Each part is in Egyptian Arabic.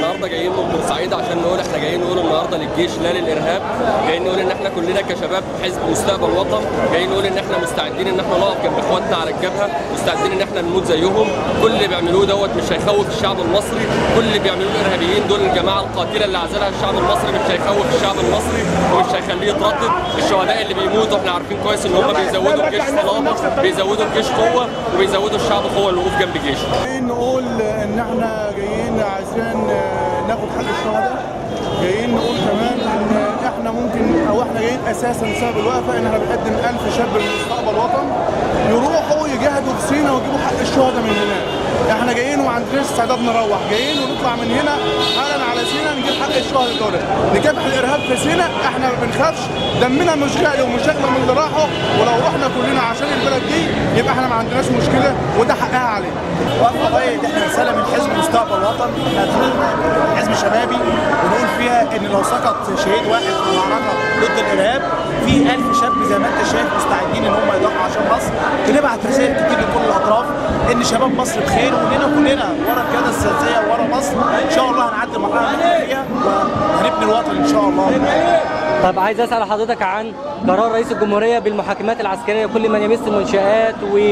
النهارده جايين من بورسعيد عشان نقول احنا جايين نقول النهارده للجيش لا للارهاب جايين نقول ان احنا كلنا كشباب حزب مستقبل وطن جايين نقول ان احنا مستعدين ان احنا نقف جنب اخواتنا على الجبهه مستعدين ان احنا نموت زيهم كل اللي بيعملوه دوت مش هيخوف الشعب المصري كل اللي بيعملوه الارهابيين دول الجماعه القاتله اللي عزلها الشعب المصري مش هيخوف الشعب المصري ومش هيخليه يتردد الشهداء اللي بيموتوا احنا عارفين كويس ان هم بيزودوا الجيش صلابه بيزودوا الجيش قوه وبيزودوا الشعب قوه للوقوف جنب الجيش جايين نقول ان احنا جايين عشان ناخد حق الشهداء جايين نقول كمان ان احنا ممكن او احنا جايين اساسا بسبب الوقفه ان احنا بنقدم 1000 شاب لمستقبل وطن يروحوا يجاهدوا في سينا ويجيبوا حق الشهداء من هناك احنا جايين وما عندناش استعداد نروح جايين ونطلع من هنا حالا على سينا نجيب حق الشهداء دول نكافح الارهاب في سينا احنا ما بنخافش دمنا مش غالي ومش اغلى من اللي راحوا ولو رحنا كلنا عشان البلد دي يبقى احنا ما عندناش مشكله وده حقها علينا وقفه قضيه احنا رساله من حزب مستقبل وطن حزب شبابي ونقول فيها ان لو سقط شهيد واحد في المعركه ضد الارهاب في 1000 شاب زي ما انت شايف مستعدين ان هم يضحوا عشان مصر بنبعت رسائل كتير لكل الاطراف ان شباب مصر بخير واننا كلنا ورا القياده السياسيه ورا مصر ان شاء الله هنعدي المرحله اللي احنا فيها وهنبني الوطن ان شاء الله طب عايز اسال حضرتك عن قرار رئيس الجمهوريه بالمحاكمات العسكريه كل من يمس المنشات و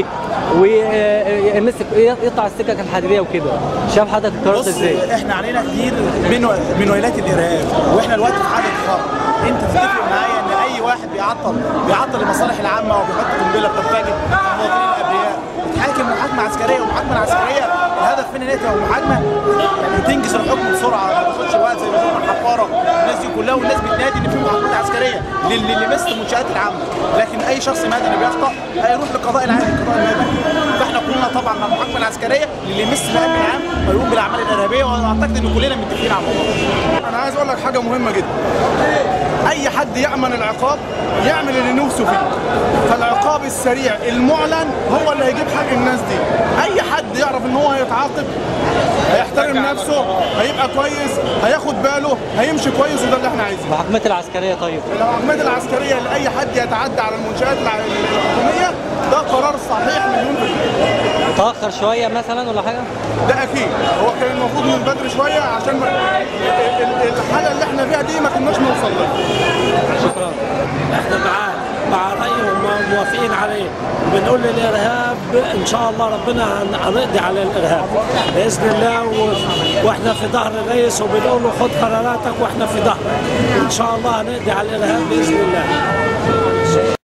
ويمس يقطع السكك الحديديه وكده شاف حضرتك القرار ده بص ازاي؟ احنا علينا كتير من من ويلات الارهاب واحنا دلوقتي في حاله خطر انت تتفق معايا ان اي واحد بيعطل بيعطل المصالح العامه وبيحط قنبله بتنفجر المواطنين الابرياء بتحاكم محاكمه عسكريه والمحاكمه العسكريه الهدف منها ان هي تبقى محاكمه يعني تنجز الحكم بسرعه ما تاخدش وقت زي ما بيقولوا الحفاره الناس دي كلها والناس بتنادي ان في محاكمات عسكريه للي اللي مس المنشات العامه لكن اي شخص مدني بيخطا هيروح للقضاء العام القضاء المدني فاحنا كلنا طبعا مع المحاكمه العسكريه للي يمس الامن العام ويقوم بالاعمال الارهابيه واعتقد ان كلنا متفقين على الموضوع ده. انا عايز اقول لك حاجه مهمه جدا اي حد يامن العقاب يعمل اللي نفسه فيه فالعقاب السريع المعلن هو اللي هيجيب حق الناس دي اي حد يعرف ان هو هيتعاقب هيحترم نفسه هيبقى كويس هياخد باله هيمشي كويس وده اللي احنا عايزينه المحاكمات العسكريه طيب العقوبات العسكريه لاي حد يتعدى على المنشات الع- الحكوميه ده قرار صحيح مليون في المية متاخر شويه مثلا ولا حاجه؟ ده اكيد هو كان المفروض من بدري شويه عشان ما ال- ال- الحاله اللي احنا فيها دي ما كناش نوصل لها شكرا احنا معاه مع رايهم موافقين عليه بنقول للارهاب ان شاء الله ربنا هن- هنقضي على الارهاب باذن الله و... واحنا في ظهر الرئيس وبنقول له خد قراراتك واحنا في ظهرك ان شاء الله هنقضي على الارهاب باذن الله